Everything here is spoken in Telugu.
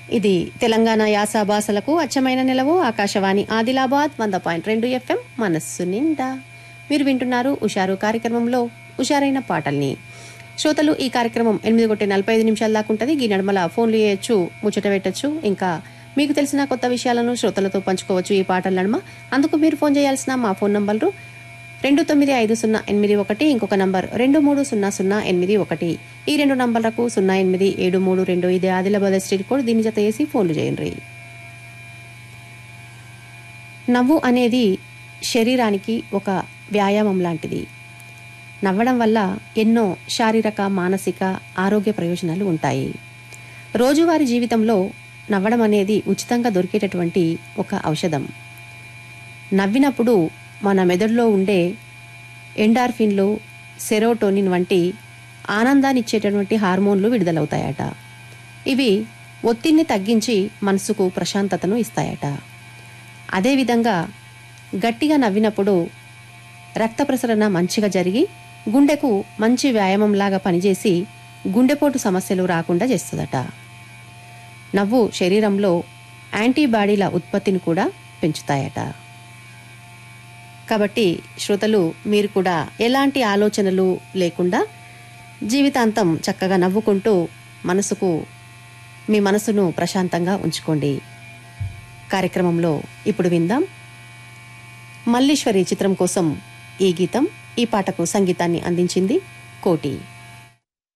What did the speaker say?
ఇది తెలంగాణ యాస భాషలకు అచ్చమైన నిలవు ఆకాశవాణి ఆదిలాబాద్ వంద పాయింట్ రెండు ఎఫ్ఎం మనస్సు నిండా మీరు వింటున్నారు ఉషారు కార్యక్రమంలో ఉషారైన పాటల్ని శ్రోతలు ఈ కార్యక్రమం ఎనిమిది కొట్టి నలభై ఐదు నిమిషాల దాకా ఉంటుంది ఈ నడమల ఫోన్లు చేయొచ్చు ముచ్చట పెట్టచ్చు ఇంకా మీకు తెలిసిన కొత్త విషయాలను శ్రోతలతో పంచుకోవచ్చు ఈ పాటల నడుమ అందుకు మీరు ఫోన్ చేయాల్సిన మా ఫోన్ నంబర్లు రెండు తొమ్మిది ఐదు సున్నా ఎనిమిది ఒకటి ఇంకొక నంబర్ రెండు మూడు సున్నా సున్నా ఎనిమిది ఒకటి ఈ రెండు నంబర్లకు సున్నా ఎనిమిది ఏడు మూడు రెండు ఇది ఆదిలాబాద్ స్ట్రీట్ కోడ్ దీని జత వేసి ఫోన్లు చేయండి నవ్వు అనేది శరీరానికి ఒక వ్యాయామం లాంటిది నవ్వడం వల్ల ఎన్నో శారీరక మానసిక ఆరోగ్య ప్రయోజనాలు ఉంటాయి రోజువారీ జీవితంలో నవ్వడం అనేది ఉచితంగా దొరికేటటువంటి ఒక ఔషధం నవ్వినప్పుడు మన మెదడులో ఉండే ఎండార్ఫిన్లు సెరోటోనిన్ వంటి ఆనందాన్ని ఇచ్చేటటువంటి హార్మోన్లు విడుదలవుతాయట ఇవి ఒత్తిడిని తగ్గించి మనసుకు ప్రశాంతతను ఇస్తాయట అదేవిధంగా గట్టిగా నవ్వినప్పుడు రక్త ప్రసరణ మంచిగా జరిగి గుండెకు మంచి వ్యాయామంలాగా పనిచేసి గుండెపోటు సమస్యలు రాకుండా చేస్తుందట నవ్వు శరీరంలో యాంటీబాడీల ఉత్పత్తిని కూడా పెంచుతాయట కాబట్టి శ్రోతలు మీరు కూడా ఎలాంటి ఆలోచనలు లేకుండా జీవితాంతం చక్కగా నవ్వుకుంటూ మనసుకు మీ మనసును ప్రశాంతంగా ఉంచుకోండి కార్యక్రమంలో ఇప్పుడు విందాం మల్లీశ్వరి చిత్రం కోసం ఈ గీతం ఈ పాటకు సంగీతాన్ని అందించింది కోటి